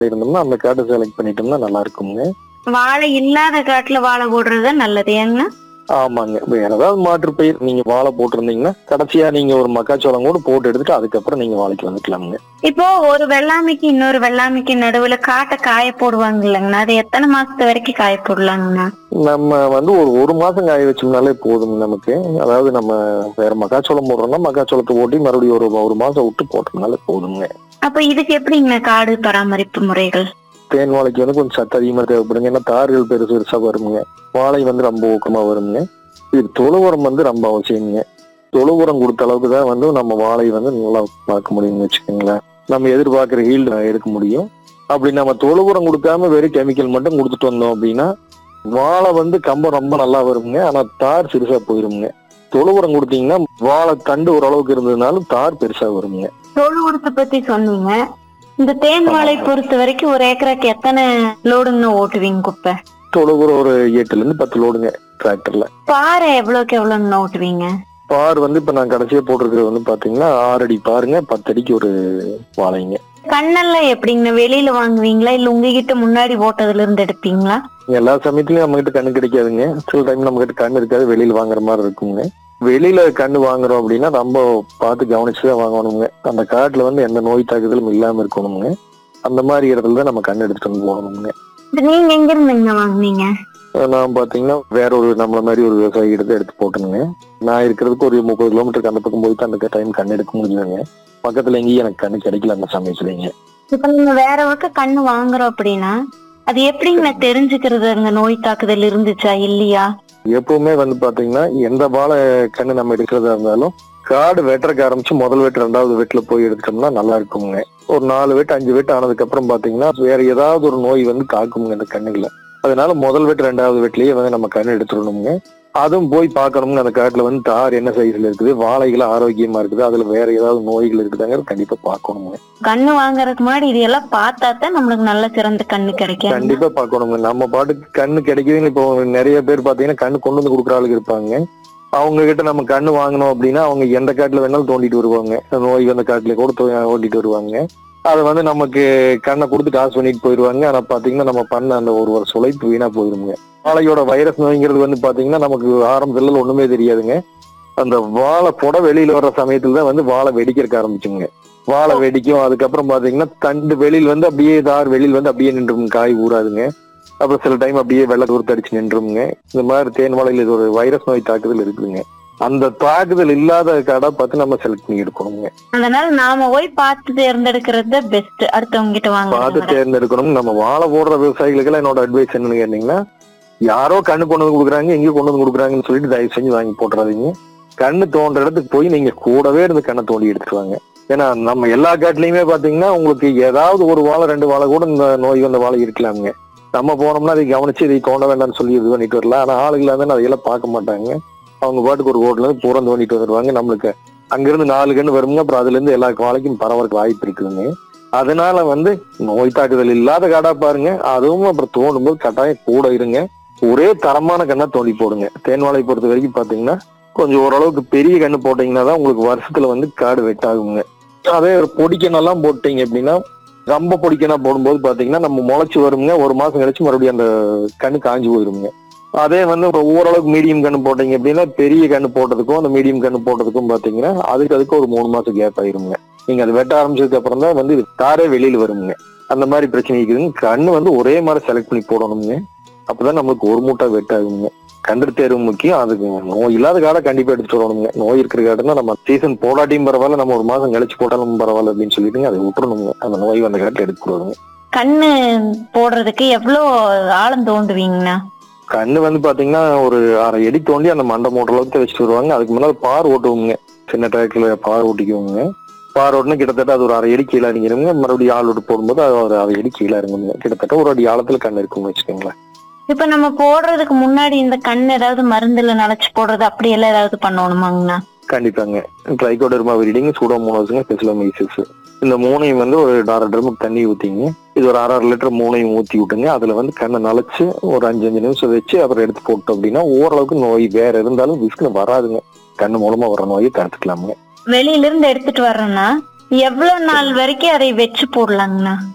இருந்தோம்னா அந்த காட்டை செலக்ட் பண்ணிட்டோம்னா நல்லா இருக்குங்க வாழை இல்லாத காட்டுல வாழை போடுறது நல்லது ஏங்கண்ணா ஆமாங்க வேற ஏதாவது மாற்று பயிர் நீங்க வாழை போட்டிருந்தீங்கன்னா கடைசியா நீங்க ஒரு மக்காச்சோளம் கூட போட்டு எடுத்துட்டு அதுக்கப்புறம் நீங்க வாழைக்கு வந்துக்கலாமுங்க இப்போ ஒரு வெள்ளாமைக்கு இன்னொரு வெள்ளாமைக்கு நடுவுல காட்டை காய போடுவாங்க இல்லைங்கண்ணா அது எத்தனை மாசத்து வரைக்கும் காய போடலாங்கண்ணா நம்ம வந்து ஒரு ஒரு மாசம் காய வச்சோம்னாலே போதும் நமக்கு அதாவது நம்ம வேற மக்காச்சோளம் போடுறோம்னா மக்காச்சோளத்தை ஓட்டி மறுபடியும் ஒரு ஒரு மாசம் விட்டு போட்டோம்னாலே போதுங்க அப்ப இதுக்கு எப்படிங்கண்ணா காடு பராமரிப்பு முறைகள் தேன் வாழைக்கு வந்து கொஞ்சம் சத்து அதிகமா தேவைப்படுங்க ஏன்னா தார்கள் பெருசு பெருசா வருங்க வாழை வந்து ரொம்ப ஊக்கமா வருங்க இது தொழு உரம் வந்து ரொம்ப அவசியங்க தொழு உரம் கொடுத்த அளவுக்கு தான் வந்து நம்ம வாழை வந்து நல்லா பார்க்க முடியும்னு வச்சுக்கோங்களேன் நம்ம எதிர்பார்க்குற ஹீல்டு எடுக்க முடியும் அப்படி நம்ம தொழு உரம் கொடுக்காம வெறும் கெமிக்கல் மட்டும் கொடுத்துட்டு வந்தோம் அப்படின்னா வாழை வந்து கம்பம் ரொம்ப நல்லா வருங்க ஆனா தார் சிறுசா போயிருங்க தொழு உரம் கொடுத்தீங்கன்னா வாழை தண்டு ஓரளவுக்கு இருந்ததுனாலும் தார் பெருசா வருங்க தோல் உரத்தை பத்தி சொன்னீங்க இந்த தேன் வாழை பொறுத்த வரைக்கும் ஒரு ஏக்கராக்கு எத்தனை லோடுங்கண்ணா ஓட்டுவீங்க குப்பை தொழு உரம் ஒரு எட்டுல இருந்து பத்து லோடுங்க டிராக்டர்ல பாறை எவ்வளவுக்கு எவ்வளவுங்கண்ணா ஓட்டுவீங்க பார் வந்து இப்ப நான் கடைசியா போட்டிருக்கிறது வந்து பாத்தீங்கன்னா ஆறு அடி பாருங்க பத்து அடிக்கு ஒரு வாழைங்க கண்ணெல்லாம் எப்படிங்கண்ணா வெளியில வாங்குவீங்களா இல்ல உங்ககிட்ட முன்னாடி ஓட்டதுல இருந்து எடுப்பீங்களா எல்லா சமயத்துலயும் நம்ம கிட்ட கண்ணு கிடைக்காதுங்க சில டைம் நம்ம கிட்ட கண்ணு இருக்காது வெளியில வாங்குற மாதிரி இருக்குங்க வெளியில கண்ணு வாங்குறோம் அப்படின்னா ரொம்ப பார்த்து கவனிச்சுதான் வாங்கணுங்க அந்த காட்டுல வந்து எந்த நோய் தாக்குதலும் இல்லாம இருக்கணுங்க அந்த மாதிரி இடத்துல தான் நம்ம கண்ணு எடுத்துட்டு வந்து போகணுங்க இது நீங்க எங்க இருந்துங்க வாங்குனீங்க நான் பாத்தீங்கன்னா வேற ஒரு நம்மள மாதிரி ஒரு விவசாயி எடுத்து எடுத்து போட்டணுங்க நான் இருக்கிறதுக்கு ஒரு முப்பது கிலோமீட்டருக்கு அந்த பக்கம் போயிட்டு அந்த டைம் கண்ணு எடுக்க முடியலங்க பக்கத்துல எங்கேயும் எனக்கு கண்ணு கிடைக்கல அந்த சமயத்துலங்க இப்ப நீங்க வேற பக்கம் கண்ணு வாங்குறோம் அப்படின்னா அது எப்படிங்கண்ணா தெரிஞ்சுக்கிறது அங்க நோய் தாக்குதல் இருந்துச்சா இல்லையா எப்பவுமே வந்து பாத்தீங்கன்னா எந்த வாழை கண்ணு நம்ம எடுக்கிறதா இருந்தாலும் காடு வெட்டுறக்கு ஆரம்பிச்சு முதல் வெட்டு ரெண்டாவது வெட்டுல போய் எடுத்துட்டோம்னா நல்லா இருக்குங்க ஒரு நாலு வெட்டு அஞ்சு வெட்டு ஆனதுக்கு அப்புறம் பாத்தீங்கன்னா வேற ஏதாவது ஒரு நோய் வந்து தாக்குங்க இந்த கண்ணுகளை அதனால முதல் வெட்டு ரெண்டாவது வெட்டுலயே வந்து நம்ம கண்ணு எடுத்துடணுங்க அதுவும் போய் பார்க்கணுங்க அந்த காட்டுல வந்து தார் என்ன சைஸ்ல இருக்குது வாழைகள் ஆரோக்கியமா இருக்குது அதுல வேற ஏதாவது நோய்கள் இருக்குதாங்கிறது கண்டிப்பா பார்க்கணுங்க கண்ணு வாங்குறதுக்கு முன்னாடி இது எல்லாம் பார்த்தா தான் நம்மளுக்கு நல்ல சிறந்த கண்ணு கிடைக்கும் கண்டிப்பா பார்க்கணுங்க நம்ம பாட்டுக்கு கண்ணு கிடைக்குதுன்னு இப்போ நிறைய பேர் பாத்தீங்கன்னா கண்ணு கொண்டு வந்து கொடுக்குற ஆளுங்க இருப்பாங்க அவங்க கிட்ட நம்ம கண்ணு வாங்கணும் அப்படின்னா அவங்க எந்த காட்டுல வேணாலும் தோண்டிட்டு வருவாங்க நோய் வந்த காட்டுல கூட தோ- ஓட்டிட்டு வருவாங்க அது வந்து நமக்கு கண்ணை கொடுத்து காசு பண்ணிட்டு போயிடுவாங்க ஆனா பாத்தீங்கன்னா நம்ம பண்ண அந்த ஒரு வருஷம் உழைப்பு வீணா போயிருங்க வாழையோட வைரஸ் நோய்ங்கிறது வந்து பாத்தீங்கன்னா நமக்கு ஆரம்பத்துல ஒண்ணுமே தெரியாதுங்க அந்த வாழை புட வெளியில வர்ற சமயத்துல தான் வந்து வாழை வெடிக்கிறதுக்கு ஆரம்பிச்சுங்க வாழை வெடிக்கும் அதுக்கப்புறம் பாத்தீங்கன்னா தண்டு வெளியில் வந்து அப்படியே தார் வெளியில் வந்து அப்படியே நின்றும் காய் ஊறாதுங்க அப்புறம் சில டைம் அப்படியே வெள்ளை தூரத்து அடிச்சு நின்றுங்க இந்த மாதிரி தேன் வாழையில் இது ஒரு வைரஸ் நோய் தாக்குதல் இருக்குதுங்க அந்த தாக்குதல் இல்லாத கடை பார்த்து நம்ம செலக்ட் பண்ணி எடுக்கணுங்க அதனால நாம போய் பார்த்து தேர்ந்தெடுக்கிறது பெஸ்ட் அடுத்தவங்க கிட்ட பார்த்து வாங்க தேர்ந்தெடுக்கணும் நம்ம வாழை போடுற விவசாயிகளுக்கெல்லாம் என்னோட அட்வைஸ் என்னன்னு கேட்டீங்கன்னா யாரோ கண்ணு கொண்டு வந்து கொடுக்குறாங்க எங்கேயும் கொண்டு வந்து கொடுக்குறாங்கன்னு சொல்லிட்டு தயவு செஞ்சு வாங்கி போட்டுறாதீங்க கண்ணு தோன்ற இடத்துக்கு போய் நீங்க கூடவே இருந்து கண்ணை தோண்டி எடுத்துட்டு வாங்க ஏன்னா நம்ம எல்லா காட்டுலயுமே பாத்தீங்கன்னா உங்களுக்கு ஏதாவது ஒரு வாழை ரெண்டு வாழை கூட இந்த நோய் வந்த வாழை இருக்கலாமுங்க நம்ம போனோம்னா அதை கவனிச்சு இதை தோண்ட வேண்டாம்னு சொல்லி இது பண்ணிட்டு வரலாம் ஆனா ஆளுங்களா இருந்தா அதையெல்லாம் பார்க்க மாட்டாங்க அவங்க பாட்டுக்கு ஒரு ரோட்ல இருந்து பூரா தோண்டிட்டு வந்துடுவாங்க நம்மளுக்கு அங்கிருந்து நாலு கண்ணு வருங்க அப்புறம் அதுல இருந்து எல்லா வாழைக்கும் பரவறதுக்கு வாய்ப்பு இருக்குதுங்க அதனால வந்து நோய் தாக்குதல் இல்லாத காடா பாருங்க அதுவும் அப்புறம் தோண்டும் போது கட்டாயம் கூட இருங்க ஒரே தரமான கண்ணா தோண்டி போடுங்க தேன் வாழை பொறுத்த வரைக்கும் பாத்தீங்கன்னா கொஞ்சம் ஓரளவுக்கு பெரிய கண்ணு போட்டீங்கன்னா தான் உங்களுக்கு வருஷத்துல வந்து காடு வெட்டாகுங்க அதே ஒரு பொடிக்கணெல்லாம் போட்டீங்க அப்படின்னா ரொம்ப பொடிக்கணா போடும்போது பாத்தீங்கன்னா நம்ம முளைச்சு வருங்க ஒரு மாசம் கழிச்சு மறுபடியும் அந்த கண்ணு காஞ்சு போயிருங்க அதே வந்து ஒரு ஓரளவுக்கு மீடியம் கண்ணு போட்டீங்க அப்படின்னா பெரிய கண்ணு போட்டதுக்கும் அந்த மீடியம் கண்ணு போட்டதுக்கும் பாத்தீங்கன்னா அதுக்கு அதுக்கு ஒரு மூணு மாசம் கேப் ஆயிருங்க நீங்க அது வெட்ட ஆரம்பிச்சதுக்கு அப்புறம் தான் வந்து இது தாரே வெளியில வருங்க அந்த மாதிரி பிரச்சனை இருக்குதுங்க கண்ணு வந்து ஒரே மாதிரி செலக்ட் பண்ணி போடணுங்க அப்பதான் நம்மளுக்கு ஒரு மூட்டை வெட்டாகுங்க கன்று தேர்வு முக்கியம் அதுக்கு நோய் இல்லாத காடை கண்டிப்பா எடுத்துட்டு வரணுங்க நோய் இருக்கிற காடுன்னா நம்ம சீசன் போடாட்டியும் பரவாயில்ல நம்ம ஒரு மாசம் கழிச்சு போட்டாலும் பரவாயில்ல அப்படின்னு சொல்லிட்டுங்க அதை விட்டுறணுங்க அந்த நோய் வந்த காட்டில் எடுத்துக்கூடாதுங்க கண்ணு போடுறதுக்கு எவ்வளவு ஆழம் தோண்டுவீங்கண்ணா கண்ணு வந்து பாத்தீங்கன்னா ஒரு அரை அடி தோண்டி அந்த மண்டை மூட்டை அளவுக்கு வச்சுட்டு வருவாங்க அதுக்கு முன்னாடி பார் ஓட்டுவோங்க சின்ன டிராக்டர்ல பார் ஓட்டிக்குவோங்க பார் ஓட்டுனா கிட்டத்தட்ட அது ஒரு அரை அடி கீழே இறங்கிருங்க மறுபடியும் ஆள் விட்டு போடும்போது அது ஒரு அரை அடி கீழே இறங்குங்க கிட்டத்தட்ட ஒரு அடி ஆழத்துல கண்ணு இருக்குன்னு வச்சுக்கோங்களேன் இப்ப நம்ம போடுறதுக்கு முன்னாடி இந்த கண் ஏதாவது மருந்துல நனைச்சு போடுறது அப்படி எல்லாம் ஏதாவது பண்ணணுமாங்கண்ணா கண்டிப்பாங்க ட்ரைகோடர்மா விரிடிங் சூடோமோனோஸுங்க பெசிலோமைசிஸ் இந்த மூணையும் வந்து ஒரு அரை ட்ரமுக்கு தண்ணி ஊத்திங்க இது ஒரு அரை அரை லிட்டர் மூணையும் ஊத்தி விட்டுங்க அதுல வந்து கண்ணை நனைச்சு ஒரு அஞ்சு அஞ்சு நிமிஷம் வச்சு அப்புறம் எடுத்து போட்டோம் அப்படின்னா ஓரளவுக்கு நோய் வேற இருந்தாலும் விஸ்குன்னு வராதுங்க கண்ணு மூலமா வர நோயை தடுத்துக்கலாமுங்க வெளியில இருந்து எடுத்துட்டு வர்றோம்னா எவ்வளவு நாள் வரைக்கும் அதை வச்சு போடலாங்கண்ணா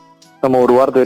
நம்ம ஒரு வாரத்தை